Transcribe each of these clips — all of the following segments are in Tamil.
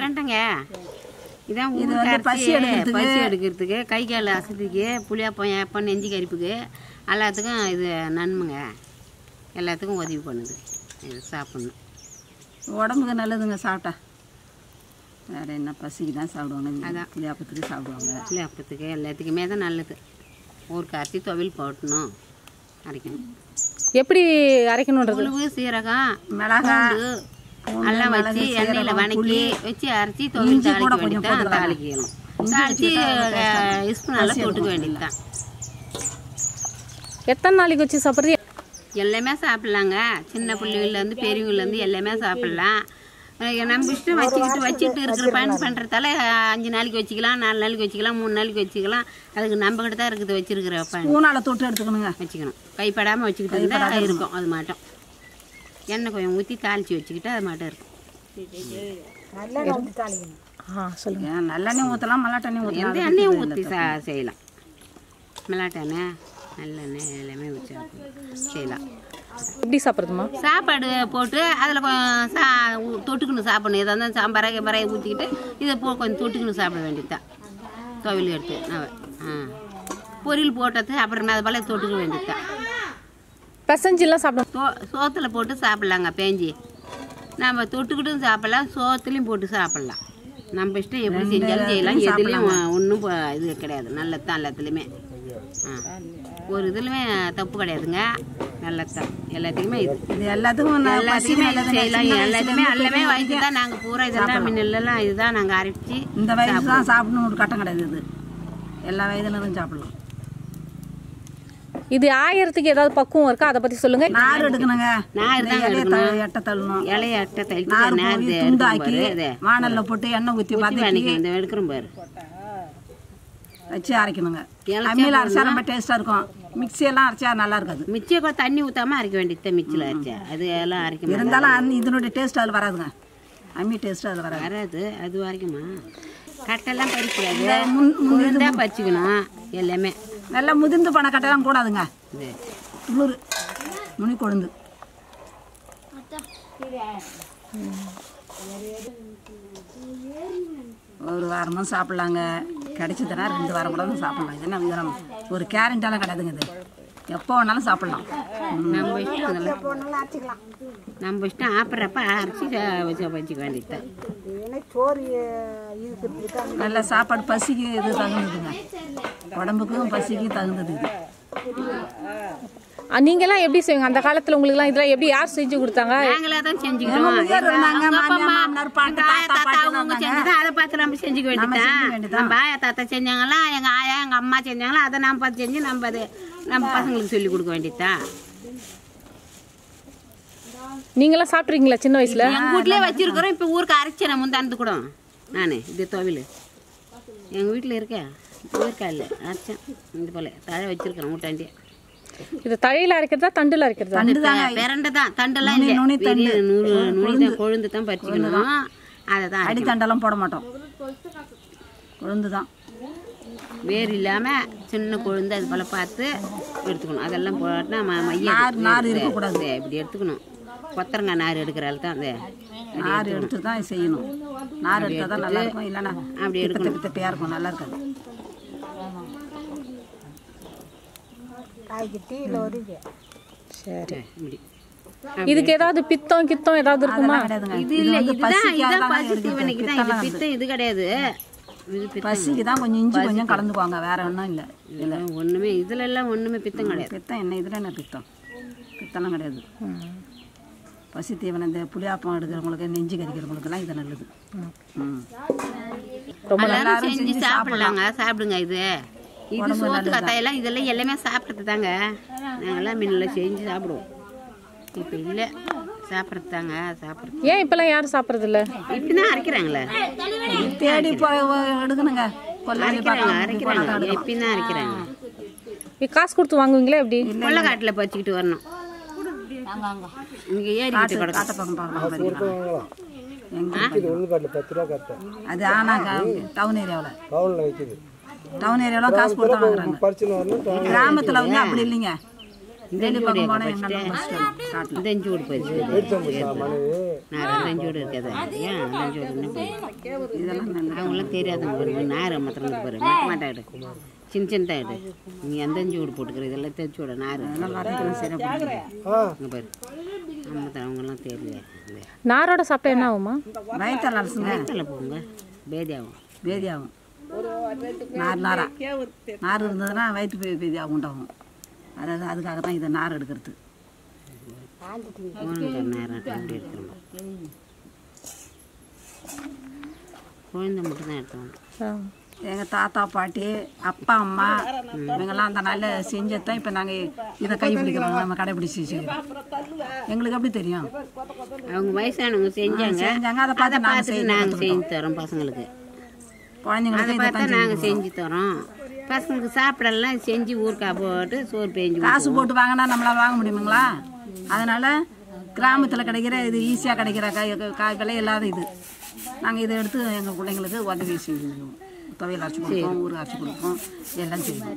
வேண்டாங்க இதான் இது ஊருக்கு வந்து பசி அரைச்சி எடுக்கிறதுக்கு. பசி எடுக்கிறதுக்கு கை கால் அசதிக்கு புளியாப்பம் ஏப்பம் நெஞ்சு கரிப்புக்கு எல்லாத்துக்கும் இது நன்மைங்க எல்லாத்துக்கும் உதவி பண்ணுது இது சாப்பிட்ணும் உடம்புக்கு நல்லதுங்க சாப்பிட்டா வேற என்ன பசிக்கு தான் சாப்பிடுவாங்க அதான். புளியாப்பத்துக்கு சாப்பிடுவாங்க புளியாப்பத்துக்கு எல்லாத்துக்குமே தான் நல்லது ஊருக்கு அரைச்சி துவையல் போட்டணும் அரைக்கணும் எப்படி அரைக்கணுன்றது உழுவு சீரகம் மிளகா பூண்டு எல்லாம் வச்சு எண்ணெயில் வணக்கி வச்சு அரைச்சி துவையல் இஞ்சி கூட தாளிக்க கொஞ்சம் வேண்டியது தான் தாளிக்கணும் தாளிச்சு இஸ்பு நல்லா தொட்டுக்க வேண்டியது தான் எத்தனை நாளைக்கு வச்சு சாப்பிட்றது எல்லாமே சாப்பிட்லாங்க சின்ன பிள்ளைங்கள்லேருந்து பெரியவங்கலேருந்து எல்லாமே சாப்பிட்லாம் அஹ் நம்ம இஷ்டம் வச்சுக்கிட்டு வச்சுட்டு இருக்கிற பயன் பண்ணுறதால அஞ்சு நாளைக்கு வச்சுக்கலாம் நாலு நாளைக்கு வச்சுக்கலாம் மூணு நாளைக்கு வச்சுக்கலாம் அதுக்கு நம்ம கிட்ட தான் இருக்குது வச்சிருக்கிற பயன் பூனால தொட்டு எடுத்துக்கணுங்க வச்சுக்கணும் கைப்படாமல் வச்சுக்கிட்டு இருந்தால் இருக்கும் அது மாட்டோம் எண்ணெய் கொஞ்சம் ஊற்றி தாளித்து வச்சுக்கிட்டு அது மாட்டம் இருக்கும் ஆ சொல்லுங்க ஏன் நல்லெண்ணெய் ஊற்றலாம் மல்லாட்டெண்ணெய் எந்த ஊற்றலாம் எண்ணெயும் ஊற்றி சா செய்யலாம் மிளாட்டெண்ணெய் நல்லெண்ணெய் எல்லாமே வச்சு செய்யலாம் எப்படி சாப்பிட்றதுமா சாப்பாடு போட்டு அதில் சா ஊ- தொட்டுக்கணும் சாப்பிடணும் எதாக இருந்தாலும் சாம்பாரை கிம்பரை ஊற்றிக்கிட்டு இதை போ கொஞ்சம் தொட்டுக்கணும் சாப்பிட வேண்டியதுதான் துவையல் எடுத்து நவ- ஆ பொரியல் போட்டது அப்புறமே அது போல் தொட்டுக்க வேண்டியதுதான் பிசைஞ்செல்லாம் சாப்பிடும் சோ சோத்தில் போட்டு சாப்பிட்லாங்க பேஞ்சி நம்ம தொட்டுக்கிட்டும் சாப்பிட்லாம் சோத்துலேயும் போட்டு சாப்பிட்லாம் நம்ம இஷ்டம் எப்படி செஞ்சாலும் செய்யலாம் எதுலேயும் ஒன்றும் இது கிடையாது நல்லது தான் எல்லாத்துலேயுமே ஆ ஒரு இதுலையுமே தப்பு கிடையாதுங்க நல்லது தான் எல்லாத்துக்குமே இது இது எல்லாத்துக்கும் நான் பசி எல்லாத்தையுமே நல்லதுங்க. செய்யலாம் சின்ன எல்லாத்தையுமே வயசுல எல்லாமே இருந்து வயசு தான் நாங்கள் பூரா இதெல்லாம் முன்னெல்லாம் இதுதான் நாங்கள் அரைச்சி இந்த வயசு தான் சாப்பிடணும் ஒரு கட்டம் கிடையாது இது எல்லா வயதுலரும் சாப்பிடலாம் இது ஆயிரத்துக்கு ஏதாவது பக்குவம் இருக்கா அதை பற்றி சொல்லுங்க நார் எடுக்கணுங்க நார் இந்த தாங்க இலைய எடுக்கணும். த- எட்ட தள்ளணும் இலைய அட்டை தள்ளி நார் நேரத்தை போய் எடுக்கும் துண்டாக்கி பாரு இது வானல்ல போட்டு எண்ணெய் ஊற்றி ஊற்றி வதக்கி அன்னைக்கு இந்த எடுக்கிறோம் பாரு வச்சு அரைக்கணுங்க இலைச்சா அம்மியில் அரைச்சா ரொம்ப டேஸ்ட்டாக இருக்கும் மிக்சியெல்லாம் அரைச்சா நல்லா இருக்காது மிச்சம் கூட தண்ணி ஊற்றாம அரைக்க வேண்டியது மிச்சில் அரைச்சா அது எல்லாம் அரைக்க மாட்டோம் இருந்தாலும் அந்த இதனுடைய டேஸ்ட் அதில் வராதுங்க அம்மி டேஸ்ட் அதில் வராது வராது அது வரைக்குமா கட்டெல்லாம் பறிக்கூடாது முன் உளுந்தா பறிச்சுக்கணும் எல்லாமே நல்லா முதிர்ந்து பண கட்டெல்லாம் கூடாதுங்க இது துளுர் நுனி கொழுந்து ஒரு வாரமும் சாப்பிட்லாங்க கிடைச்சதுன்னா ரெண்டு வாரம் கூட சாப்பிட்லாம் இது என்ன விதம் ஒரு கேரண்டாலாம் கிடையாதுங்க இது எப்போ வேணாலும் சாப்பிட்லாம் நம்ம இஷ்டம் இதெல்லாம். நம்ம இஷ்டம் ஆப்பிட்றப்ப அரைச்சி வச்சு வச்சுக்க வேண்டியது நல்ல சாப்பாடு பசிக்கு இது தகுந்ததுங்க உடம்புக்கும் பசிக்கும் தகுந்தது இது ஆ, நீங்கெல்லாம் எப்படி செய்வீங்க அந்த காலத்தில் உங்களுக்குலாம் இதெல்லாம் எப்படி யார் செஞ்சு கொடுத்தாங்க நாங்களே தான் செஞ்சுக்கிட்டோம் முதியோர் இருந்தாங்க, அவங்க அப்பா மாமியார், அம்மா, மாமனார், பாட்டி, எங்க ஆயா தாத்தா, தாத்தா பாட்டி அவங்க இருந்தாங்க. செஞ்சதை அதை பார்த்து நம்ம செஞ்சுக்க வேண்டியதுதான் செஞ்சுக்க வேண்டியதுதான். நம்ம ஆயா தாத்தா செஞ்சாங்களா எங்க ஆயா எங்க அம்மா செஞ்சாங்களா அதை நாம் பார்த்து செஞ்சு நம்ம அது நம்ம பசங்களுக்கு சொல்லி கொடுக்க வேண்டியதுதான் நீங்களாம் சாப்பிட்ருக்கீங்களா சின்ன வயசுல எங்க வீட்லயே வச்சிருக்கிறோம் இப்ப ஊருக்கு அரைச்சேன் முந்தானது கூட நானு இது துவையல் எங்க வீட்டுல இருக்கேன் ஊருக்கா இல்லை அரைச்சேன் இது போல தழை வச்சிருக்கிறேன் வீட்டாண்டி இது தழையில அரைக்கிறதா தண்டுல அரைக்கிறதா தண்டு தாங்க பிறண்டு தான் தண்டெல்லாம் இல்லை நுனி தண்டு. வெறும் நூறு நுனி தான் கொழுந்து தான் பறிச்சுக்கணும் அதை தான் அரைக்கணும். அடித்தண்டெல்லாம் போட மாட்டோம் கொழுந்து தான் வேர் இல்லாம சின்ன கொழுந்து அது போல பார்த்து எடுத்துக்கணும் அதெல்லாம் போட்டா ம- மையம் நார் நார் இது, இருக்கக்கூடாது இது, இப்படி எடுத்துக்கணும் கொத்தரங்காய் நார் எடுக்கிறாள் தான் அது நார் எடுத்து தான் செய்யணும் நார் எடுத்தால் தான் நல்லா இருக்கும் இல்லைன்னா அப்படி பித்த பித்தப்பையாக இருக்கும் நல்லா இருக்காது சரி இப்படி இதுக்கு ஏதாவது பித்தம் கித்தம் ஏதாவது இருக்குமா அதெல்லாம் கிடையாதுங்க இது இது இல்ல வந்து இதுதான் பசிக்காக இதான் தான் பசி எடுக்கிறது. தீவனைக்கு தான் இது பித்தம்லாம் பித்தம் இது கிடையாது இது பித்தம் பசிக்கு தான் கொஞ்சம் இஞ்சி கொஞ்சம் கலந்துக்குவாங்க வேற ஒன்றும் இல்லை இதெல்லாம் ஒண்ணுமே இதுல எல்லாம் ஒண்ணுமே பித்தம் கிடையாது பித்தம் என்ன இதில் என்ன பித்தம் பித்தம்லாம் கிடையாது பசி தீவனம் இந்த புளியாப்பம் எடுக்கிறவங்களுக்கு நெஞ்சு கறிக்கிறவங்களுக்கெல்லாம் இது நல்லது ம் எல்லாரும் செஞ்சு சாப்பிடலாங்க சாப்பிடுங்க இது இது சோத்து கத்தாயெல்லாம் இதெல்லாம் எல்லாமே சாப்பிட்றது தாங்க நாங்கெல்லாம் முன்ன செஞ்சு சாப்பிடுவோம் இப்போ இல்லை சாப்பிட்றது தாங்க சாப்பிட்றது ஏன் இப்பெல்லாம் யாரும் சாப்பிட்றது இல்ல இப்படி தான் அரைக்கிறாங்களே தேடி போய் எடுக்கணுங்க கொல்லாடி அரைக்கிறாங்க அரைக்கிறாங்க எப்படி தான் அரைக்கிறாங்க இது காசு கொடுத்து வாங்குவீங்களா எப்படி கொள்ளைக்காட்டில் பறிச்சுக்கிட்டு வரணும் இங்கே ஏறிக்கிட்டு கிடக்கும் காட்ட பக்கம் பார்க்கலாம் எங்க உளுந்துக்காட்டில் பத்து ரூபா கரெக்டாக அது ஆனால் டவுன் ஏரியாவில் டவுனில் வைக்குது டவுன் ஏரியாவில் காசு கொடுத்தா வாங்குறாங்க பறிச்சுன்னு வரணும் டவுன் கிராமத்தில் வந்து அப்படி இல்லைங்க இந்த டெய்லி இஞ்சோடு பக்கம் போனால் ஃபஸ்ட்டு எங்கே பறிச்சுட்டு காட்டில் இந்த இஞ்சோடு பறிச்சு நான் ரெண்டு இஞ்சோடு இருக்காது ஏன் அந்த இஞ்சோடு என்ன போய் இதெல்லாம் நல்ல அவங்களாம் தெரியாதவங்க பாருங்க நார் மாத்திரம் பாரு மட்ட மாட்டாடு சின்ன சின்னதாயிடு நீ எந்த இஞ்சோடு போட்டுக்கிற இதெல்லாம் தெரிச்சு விட நார் அதெல்லாம் வரைக்கும் சரியாக பிடிக்கும் இங்கே பாரு நம்ம அவங்கெல்லாம் தெரியல நாரோட சாப்பிட்டா என்ன ஆகுமா வயிற்றால் அரசுங்க வயிற்றுல போங்க பேதியாகும் பேதியாகும் நார் நாரா நார் இருந்ததுன்னா வயிற்று பே பேதியாக உண்டாகும் அதாவது அதுக்காக தான் இதை நார் எடுக்கிறது குழந்தை நேரம் அப்படி எடுத்துருமா குழந்தை மட்டும் தான் எடுத்தோம் ஆ. எங்கள் தாத்தா பாட்டி அப்பா அம்மா இவங்கெல்லாம் அந்த நல்ல செஞ்சதான் இப்போ நாங்கள் இதை கைப்பிடிக்கிறோம் நம்ம கடைப்பிடிச்சி செய்கிறோம் எங்களுக்கு எப்படி தெரியும் அவங்க வயசானவங்க செஞ்சாங்க செஞ்சாங்க அதை அதை பார்த்து நாங்கள் பார்த்துட்டு செய்ய நாங்கள் செஞ்சு தரோம் பசங்களுக்கு அதை குழந்தைங்களுக்கு இதை பார்த்தா நாங்கள் செஞ்சு தரோம் பசங்களுக்கு சாப்பிடலாம் செஞ்சு ஊறுக்காய் போட்டு சோறு பேஞ்சு காசு போட்டு வாங்கினா நம்மளால வாங்க முடியுமுங்களா அதனால கிராமத்தில் கிடைக்கிற இது ஈஸியாக கிடைக்கிற காய் காய் விலை இல்லாத இது நாங்கள் இதை எடுத்து எங்கள் பிள்ளைங்களுக்கு உதவி செய்வோம் துவையல் அரைச்சி கொடுப்போம் ஊறு அரைச்சி கொடுப்போம் எல்லாம் செய்வோம்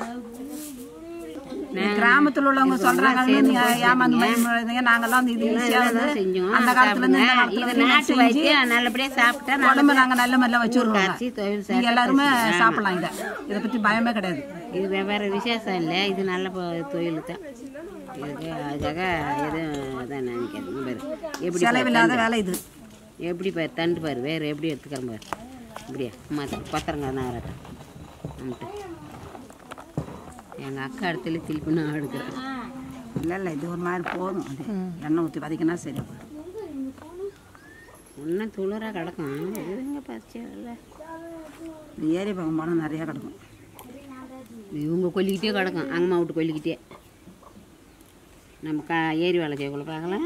கிராமத்தில் உள்ளவங்க சொல்றாங்கன்னு நீங்க ஏமாந்து பயன்படுறீங்க நாங்கெல்லாம் வந்து இது ஈஸியாக வந்து செஞ்சோம் அந்த காலத்துல இருந்து இந்த இது காலத்துல நாட்டு செஞ்சு வைத்தியம் நல்லபடியாக சாப்பிட்டா உடம்பு நாங்கள் நல்ல மாதிரிலாம் வச்சுருவோம் அரிசி தொழில் நீங்கள் எல்லாருமே சாப்பிடலாம் இதை இதை பற்றி பயமே கிடையாது இது வெவ்வேறு விசேஷம் இல்லை இது நல்ல ப- தொழில் தான் இதுக்கு அதுக்காக எதுவும் இதான் நினைக்காது இங்க பாரு எப்படி பாரு, செலவில்லாத வேலை இது எப்படி பாரு தண்டு பாரு வேறு எப்படி எடுத்துக்கிறேன் பாரு இப்படியா அம்மா கொத்தரங்க நேரட்டும் அம்ட்டு எங்கள் அக்கா இடத்துல திருப்பி நான் எடுக்கிறேன் இல்லை இல்லை இது ஒரு மாதிரி போதும் அது எண்ணெய் ஊற்றி வதக்கினா சரி இன்னும் துளிராக கிடக்கும் இது எங்கே பறிச்சு இல்லை இந்த ஏரி பக்கம் போனால் நிறையா கிடக்கும் இவங்க கொல்லிக்கிட்டே கிடக்கும் அங்கம்மா விட்டு கொல்லிக்கிட்டே நம்ம கா ஏரி வேலை செய்யக்குள்ள பார்க்கலாம்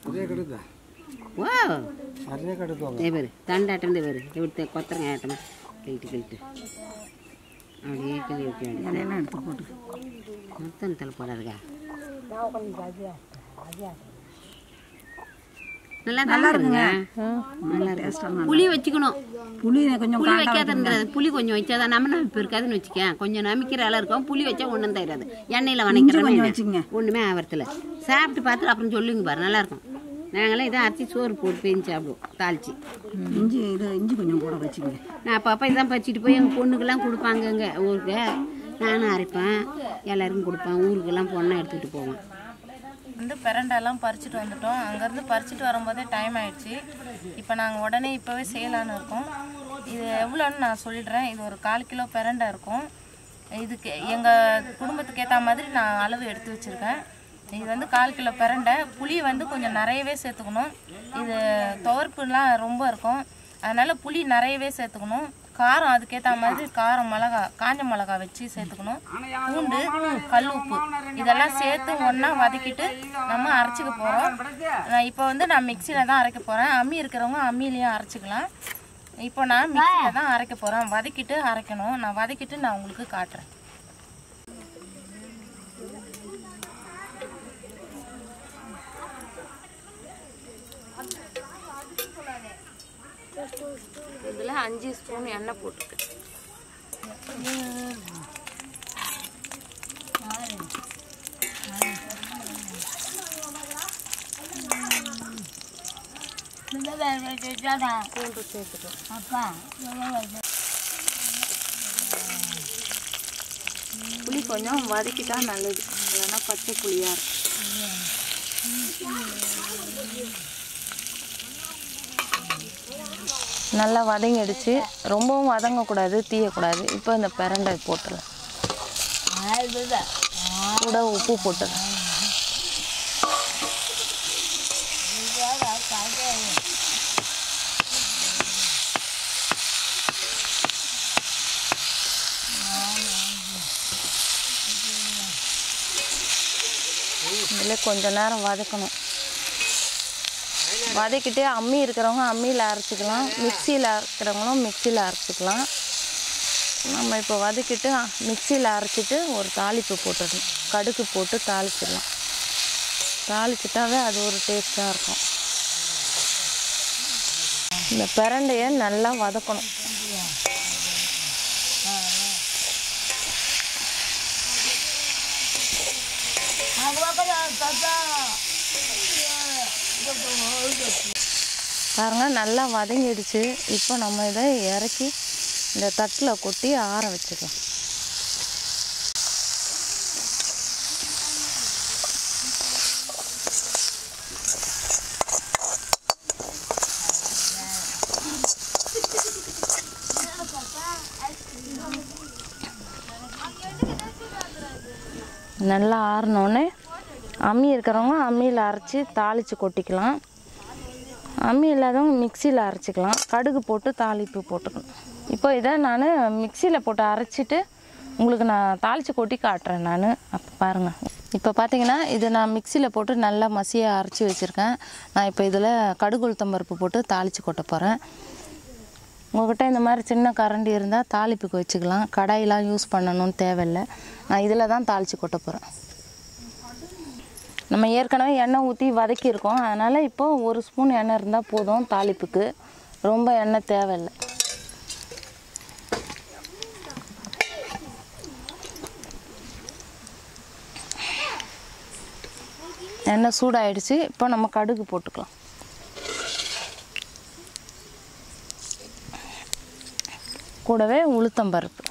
ஓ இதே பேர் தண்டாட்டம் பேர் எப்படி கொத்தரங்க ஆட்டமா கிழிட்டு கிழிட்டு அப்படியே கிளி வைக்க வேண்டியது இலையெல்லாம் எடுத்து போட்டு மொத்தம் தலை போட இருக்கா நல்லா நல்லா இருக்குங்க நல்லா இருக்கு டேஸ்ட்டாக புளி வச்சுக்கணும் புளி கொஞ்சம் புளி வைக்காதுன்றது புளி கொஞ்சம் வச்சாதான் நம்ம நம்ம இருக்காதுன்னு வச்சுக்கேன் கொஞ்சம் நமிக்கிற அளவு இருக்கும் புளி வச்சா ஒன்றும் தராது எண்ணெயில் வணக்கிறோம் வச்சுக்கங்க. ஒன்றுமே ஆவறதில்ல சாப்பிட்டு பார்த்துட்டு அப்புறம் சொல்லுங்க பாரு நல்லா இருக்கும் நாங்களாம் இதை அரைச்சி சோறு போட்டு பேஞ்சு சாப்பிடுவோம் தாளிச்சு இஞ்சி இது இஞ்சி கொஞ்சம் கூட வச்சுக்கங்க நான் அப்பப்போ இதான் பறிச்சிட்டு போய் எங்கள் பொண்ணுக்கெல்லாம் கொடுப்பாங்க இங்கே ஊருக்கு நானும் அரைப்பேன் எல்லாருக்கும் கொடுப்பேன் ஊருக்கெல்லாம் பொண்ணை எடுத்துகிட்டு போவேன் வந்து பிரண்டெல்லாம் பறிச்சுட்டு வந்துட்டோம் அங்கேருந்து பறிச்சுட்டு வரும்போதே டைம் ஆயிடுச்சு இப்போ நாங்கள் உடனே இப்போவே செய்யலான்னு இருக்கோம் இது எவ்வளோன்னு நான் சொல்லிடுறேன் இது ஒரு கால் கிலோ பிரண்டை இருக்கும் இதுக்கு எங்கள் குடும்பத்துக்கு ஏற்ற மாதிரி நான் அளவு எடுத்து வச்சுருக்கேன் இது வந்து கால் கிலோ பிரண்டை புளி வந்து கொஞ்சம் நிறையவே சேர்த்துக்கணும் இது துவர்ப்புலாம் ரொம்ப இருக்கும் அதனால் புளி நிறையவே சேர்த்துக்கணும் காரம் அதுக்கேற்ற மாதிரி காரம் மிளகா காஞ்ச மிளகா வச்சு சேர்த்துக்கணும் பூண்டு கல் உப்பு இதெல்லாம் சேர்த்து ஒன்றா வதக்கிட்டு நம்ம அரைச்சிக்க போகிறோம் நான் இப்போ வந்து நான் மிக்சியில் தான் அரைக்க போகிறேன் அம்மி இருக்கிறவங்க அம்மிலையும் அரைச்சிக்கலாம் இப்போ நான் மிக்சியில் தான் அரைக்க போகிறேன் வதக்கிட்டு அரைக்கணும் நான் வதக்கிட்டு நான் உங்களுக்கு காட்டுறேன் இதில் அஞ்சு ஸ்பூன் எண்ணெய் போட்டுருக்கு பூண்டு சேர்த்துட்டோம் புளி கொஞ்சம் வதக்கிட்டா நல்லது இல்லைன்னா பச்சை புளியாக இருக்கும் நல்லா வதங்கிடுச்சு ரொம்பவும் வதங்கக்கூடாது தீயக்கூடாது இப்போ இந்த பிரண்டை போட்டுடலாம் கூட உப்பு போட்டுடலாம் இதில் கொஞ்ச நேரம் வதக்கணும் வதக்கிட்டு அம்மி இருக்கிறவங்க அம்மியில் அரைச்சிக்கலாம் மிக்சியில் அரைக்கிறவங்களும் மிக்சியில் அரைச்சிக்கலாம் நம்ம இப்போ வதக்கிட்டு மிக்சியில் அரைச்சிட்டு ஒரு தாளிப்பு போட்டுடணும் கடுகு போட்டு தாளிச்சிடலாம் தாளிச்சிட்டாவே அது ஒரு டேஸ்ட்டாக இருக்கும் இந்த பிரண்டையை நல்லா வதக்கணும் பாருங்க நல்லா வதங்கிடுச்சு இப்போ நம்ம இதை இறக்கி இந்த தட்டில் கொட்டி ஆற வச்சுக்கலாம் நல்லா ஆறினோடனே அம்மி இருக்கிறவங்க அம்மியில் அரைச்சி தாளித்து கொட்டிக்கலாம் அம்மி இல்லாதவங்க மிக்சியில் அரைச்சிக்கலாம் கடுகு போட்டு தாளிப்பு போட்டுக்கணும் இப்போ இதை நான் மிக்சியில் போட்டு அரைச்சிட்டு உங்களுக்கு நான் தாளித்து கொட்டி காட்டுறேன் நான் அப்போ பாருங்கள் இப்போ பார்த்தீங்கன்னா இது நான் மிக்சியில் போட்டு நல்லா மசியாக அரைச்சி வச்சுருக்கேன் நான் இப்போ இதில் கடுகு உளுத்தம் பருப்பு போட்டு தாளித்து கொட்ட போகிறேன் உங்கள்கிட்ட இந்த மாதிரி சின்ன கரண்டி இருந்தால் தாளிப்புக்கு வச்சுக்கலாம் கடாயெலாம் யூஸ் பண்ணணும்னு தேவையில்லை நான் இதில் தான் தாளித்து கொட்ட போகிறேன் நம்ம ஏற்கனவே எண்ணெய் ஊற்றி வதக்கியிருக்கோம் அதனால் இப்போ ஒரு ஸ்பூன் எண்ணெய் இருந்தால் போதும் தாளிப்புக்கு ரொம்ப எண்ணெய் தேவையில்லை எண்ணெய் சூடாயிடுச்சு இப்போ நம்ம கடுகு போட்டுக்கலாம் கூடவே உளுத்தம் பருப்பு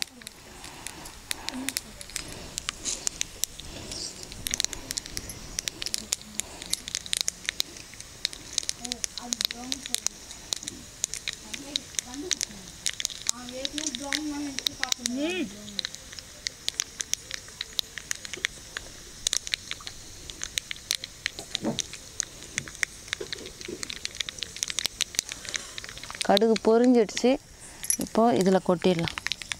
கடுகு பொரிஞ்சிடுச்சு இப்போது இதில் கொட்டிடலாம்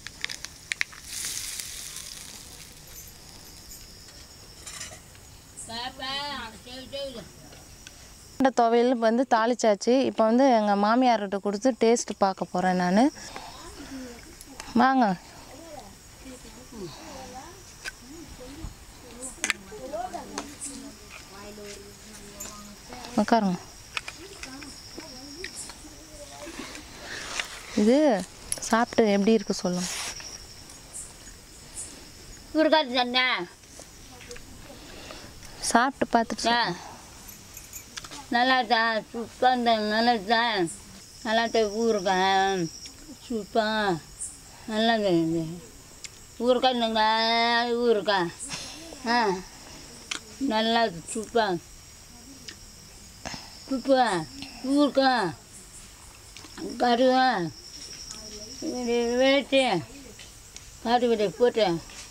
இந்த துவையல் வந்து தாளிச்சாச்சு இப்போ வந்து எங்கள் மாமியார்கிட்ட கொடுத்து டேஸ்ட் பார்க்க போகிறேன் நான் வாங்க உட்காருங்க இது சாப்பிட்டு எப்படி இருக்கு சொல்லுங்க ஊறுகாய் தானே சாப்பிட்டு பார்த்துட்டு சொல்லுங்க. நல்லா தான் சூப்பர் தான் நல்லா தான் நல்லா தான் ஊறுகாய் சூப்பர் நல்லா இது ஊறுகாய் நாங்கள் ஊறுகாய் ஆ நல்லா சூப்பர் சூப்பர் ஊறுகாய் கருவா வேட்டு காட்டு விதை போட்டு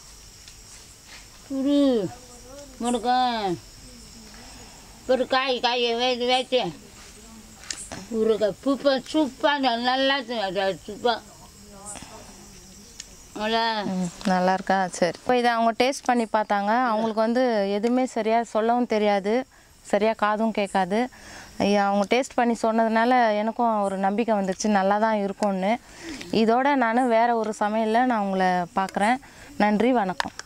புரு முடுக்கம் ஒரு காய் காயை வேது வேச்சு ஊறுகாய் சூப்பர் சூப்பர் நல்லா சூப்பர் நல்லா ம், நல்லா இருக்கா சரி இப்போ இதை அவங்க டேஸ்ட் பண்ணி பார்த்தாங்க அவங்களுக்கு வந்து எதுவுமே சரியாக சொல்லவும் தெரியாது சரியாக காதும் கேட்காது ஐயா, அவங்க டேஸ்ட் பண்ணி சொன்னதுனால எனக்கும் ஒரு நம்பிக்கை வந்துருச்சு நல்லா தான் இருக்கும்னு இதோட நான் வேறு ஒரு சமையலில் நான் உங்களை பார்க்குறேன் நன்றி வணக்கம்